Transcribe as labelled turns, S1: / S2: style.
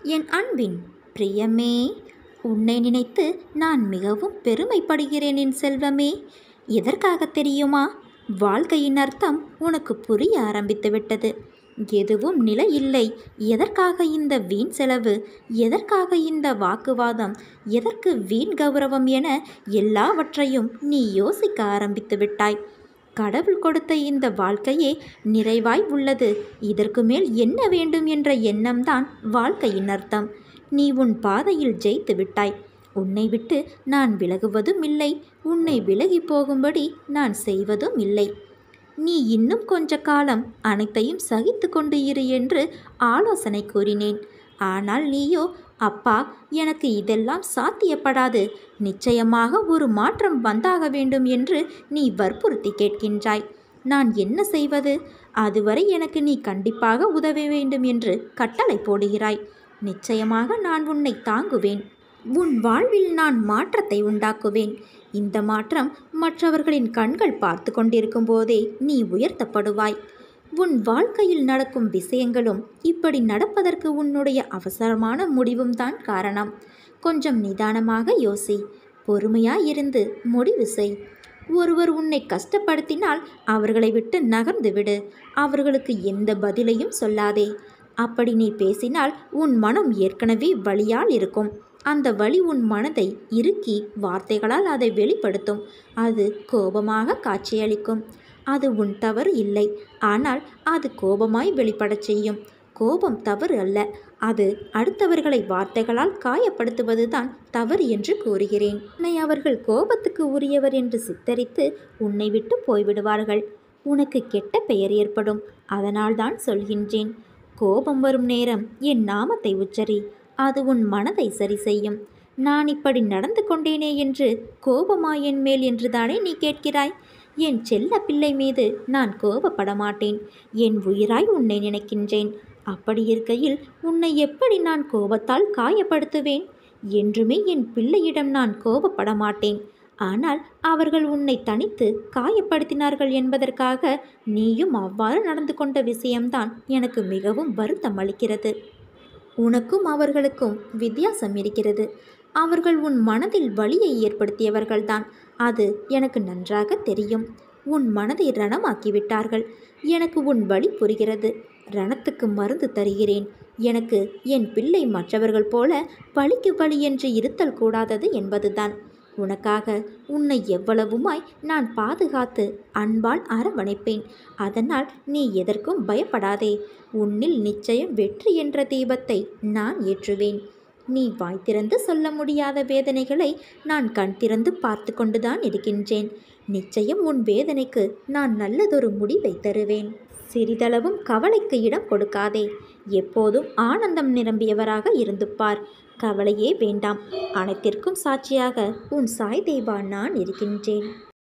S1: என் அன்பின் பிரியமே உன்னை நினைத்து நான் மிகவும் பெருமைப்படுகிறேன் என் செல்வமே எதற்காக தெரியுமா வாழ்க்கையின் அர்த்தம் உனக்கு புரிய ஆரம்பித்து விட்டது எதுவும் நிலை இல்லை எதற்காக இந்த வீண் செலவு எதற்காக இந்த வாக்குவாதம் எதற்கு வீண் கௌரவம் என எல்லாவற்றையும் நீ யோசிக்க ஆரம்பித்து விட்டாய் கடவுள் கொடுத்த இந்த வாழ்க்கையே நிறைவாய் உள்ளது இதற்கு மேல் என்ன வேண்டும் என்ற எண்ணம்தான் வாழ்க்கையின் அர்த்தம் நீ உன் பாதையில் ஜெயித்து விட்டாய் உன்னை விட்டு நான் விலகுவதும் இல்லை உன்னை விலகி போகும்படி நான் செய்வதும் இல்லை நீ இன்னும் கொஞ்ச காலம் அனைத்தையும் சகித்து கொண்டு இரு என்று ஆலோசனை கூறினேன் ஆனால் நீயோ அப்பா எனக்கு இதெல்லாம் சாத்தியப்படாது நிச்சயமாக ஒரு மாற்றம் வந்தாக வேண்டும் என்று நீ வற்புறுத்தி கேட்கின்றாய் நான் என்ன செய்வது அதுவரை எனக்கு நீ கண்டிப்பாக உதவ வேண்டும் என்று கட்டளை போடுகிறாய் நிச்சயமாக நான் உன்னை தாங்குவேன் உன் வாழ்வில் நான் மாற்றத்தை உண்டாக்குவேன் இந்த மாற்றம் மற்றவர்களின் கண்கள் பார்த்து கொண்டிருக்கும் போதே நீ உயர்த்தப்படுவாய் உன் வாழ்க்கையில் நடக்கும் விஷயங்களும் இப்படி நடப்பதற்கு உன்னுடைய அவசரமான முடிவும் தான் காரணம் கொஞ்சம் நிதானமாக யோசி பொறுமையாயிருந்து முடிவு செய் ஒருவர் உன்னை கஷ்டப்படுத்தினால் அவர்களை விட்டு நகர்ந்து விடு அவர்களுக்கு எந்த பதிலையும் சொல்லாதே அப்படி நீ பேசினால் உன் மனம் ஏற்கனவே வலியால் இருக்கும் அந்த வலி உன் மனதை இறுக்கி வார்த்தைகளால் அதை வெளிப்படுத்தும் அது கோபமாக காட்சியளிக்கும் அது உன் தவறு இல்லை ஆனால் அது கோபமாய் வெளிப்படச் செய்யும் கோபம் தவறு அல்ல அது அடுத்தவர்களை வார்த்தைகளால் காயப்படுத்துவதுதான் தவறு என்று கூறுகிறேன் உன்னை அவர்கள் கோபத்துக்கு உரியவர் என்று சித்தரித்து உன்னை விட்டு போய்விடுவார்கள் உனக்கு கெட்ட பெயர் ஏற்படும் அதனால்தான் சொல்கின்றேன் கோபம் வரும் நேரம் என் நாமத்தை உச்சரி அது உன் மனதை சரி செய்யும் நான் இப்படி நடந்து கொண்டேனே என்று கோபமா என் மேல் என்றுதானே நீ கேட்கிறாய் என் செல்ல பிள்ளை மீது நான் கோபப்பட மாட்டேன் என் உயிராய் உன்னை நினைக்கின்றேன் அப்படி இருக்கையில் உன்னை எப்படி நான் கோபத்தால் காயப்படுத்துவேன் என்றுமே என் பிள்ளையிடம் நான் கோபப்பட மாட்டேன் ஆனால் அவர்கள் உன்னை தனித்து காயப்படுத்தினார்கள் என்பதற்காக நீயும் அவ்வாறு நடந்து கொண்ட விஷயம்தான் எனக்கு மிகவும் வருத்தம் அளிக்கிறது உனக்கும் அவர்களுக்கும் வித்தியாசம் இருக்கிறது அவர்கள் உன் மனதில் வலியை ஏற்படுத்தியவர்கள்தான் அது எனக்கு நன்றாக தெரியும் உன் மனதை ரணமாக்கிவிட்டார்கள் எனக்கு உன் வழி புரிகிறது ரணத்துக்கு மருந்து தருகிறேன் எனக்கு என் பிள்ளை மற்றவர்கள் போல பழிக்கு பழி என்று இருத்தல் கூடாதது என்பதுதான் உனக்காக உன்னை எவ்வளவுமாய் நான் பாதுகாத்து அன்பால் அரவணைப்பேன் அதனால் நீ எதற்கும் பயப்படாதே உன்னில் நிச்சயம் வெற்றி என்ற தீபத்தை நான் ஏற்றுவேன் நீ வாய் திறந்து சொல்ல முடியாத வேதனைகளை நான் கண் திறந்து பார்த்து கொண்டுதான் இருக்கின்றேன் நிச்சயம் உன் வேதனைக்கு நான் நல்லதொரு முடிவை தருவேன் சிறிதளவும் கவலைக்கு இடம் கொடுக்காதே எப்போதும் ஆனந்தம் நிரம்பியவராக இருந்து பார் கவலையே வேண்டாம் அனைத்திற்கும் சாட்சியாக உன் சாய் தேவா நான் இருக்கின்றேன்